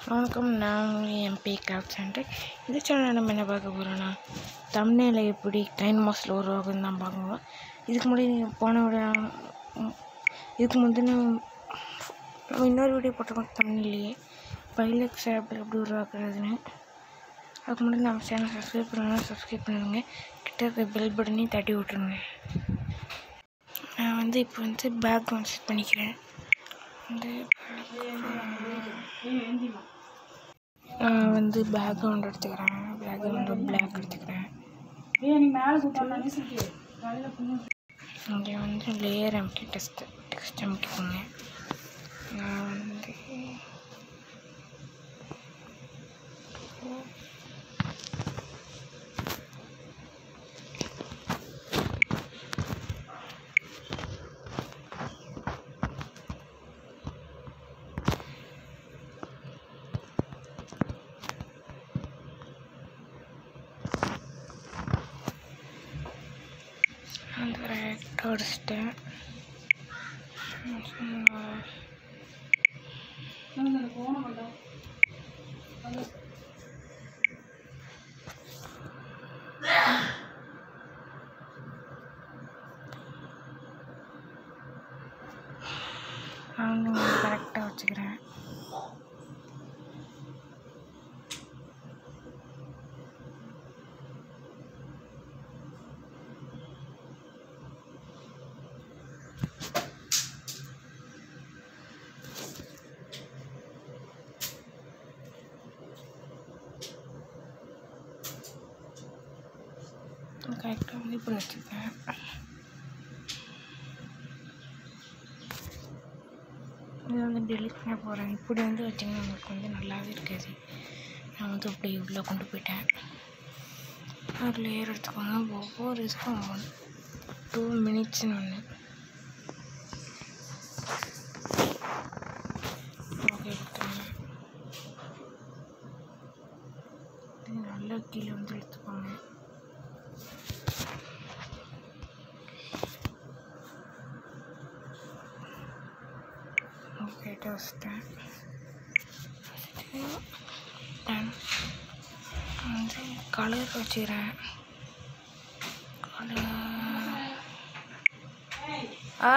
வணக்கம் நான் உங்கள் எம்பி கிராஃப்ட் சென்டர் இந்த சேனலில் நம்ம என்ன பார்க்க போகிறோன்னா தமிழில் எப்படி டைன் மாஸில் உருவாகுதுன்னு தான் பார்க்க போகிறோம் இதுக்கு முன்னாடி நீங்கள் போன விட இதுக்கு முந்தின நம்ம இன்னொரு வீடியோ போட்டிருக்கோம் தமிழ்லேயே பைலக்ஸ் ஆப்பில் எப்படி உருவாக்குறதுன்னு அதுக்கு முன்னாடி நம்ம சேனல் சப்ஸ்கிரைப் பண்ணலாம் சப்ஸ்கிரைப் பண்ணுங்க கிட்ட இருக்க பெல் பட்டனையும் தட்டி விட்ருங்க நான் வந்து இப்போ வந்து பேக்ரவுண்ட் செட் பண்ணிக்கிறேன் வந்து நான் வந்து பேக்ரவுண்ட் எடுத்துக்கிறேன் பேக்ரவுண்டு பிளாக் எடுத்துக்கிறேன் இங்கே வந்து லேயர் அமுக்கி டெஸ்ட் டெக்ஸ்ட் அமுக்கிக்கோங்க நான் வந்து அந்த ரெட் அடிச்சிட்டேன் நான் கரெக்டாக வச்சுக்கிறேன் கரெக்டாக வந்து இப்படி வச்சுருக்கேன் இதை வந்து டெலிட் பண்ண போகிறேன் இப்படி வந்து வச்சிங்கன்னா உங்களுக்கு வந்து நல்லாவே இருக்காது நான் வந்து அப்படி உள்ளே கொண்டு போயிட்டேன் ஒரு லேயர் எடுத்துக்கோங்க ஒவ்வொரு இதுக்கும் ஒன் டூ மினிட்ஸ்னு ஒன்று ஓகே கொடுத்துருங்க இது நல்லா கீழே வந்து எடுத்துக்கோங்க ஓகே வச்சுட்டேன் தென் வந்து கலர் வச்சுக்கிறேன் கலர் ஆ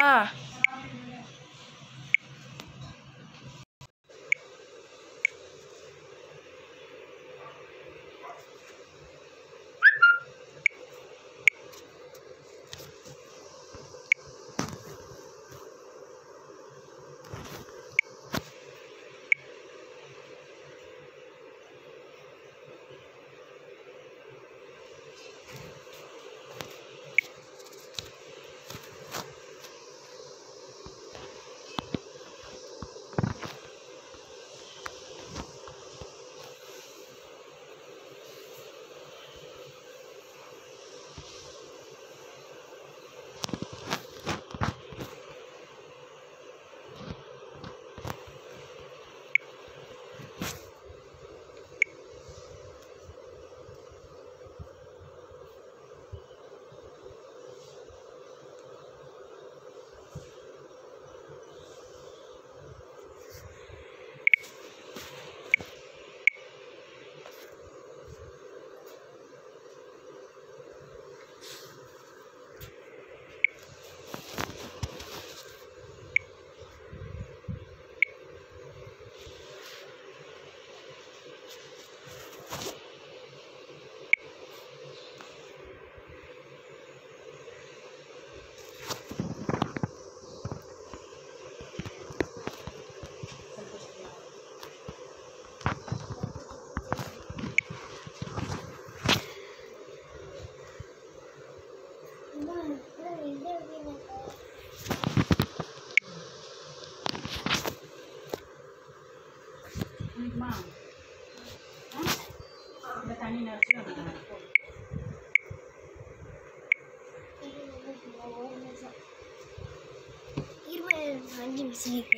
அஞ்சு நிமிஷம் இருக்கு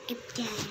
ஸ்கிப் சேனல்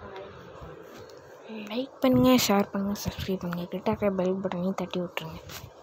லைக் பண்ணுங்கள் ஷேர் பண்ணுங்கள் சப்ஸ்கிரைப் பண்ணுங்கள் கிட்ட இருக்கிற பெல் பட்டனையும் தட்டி விட்ருங்க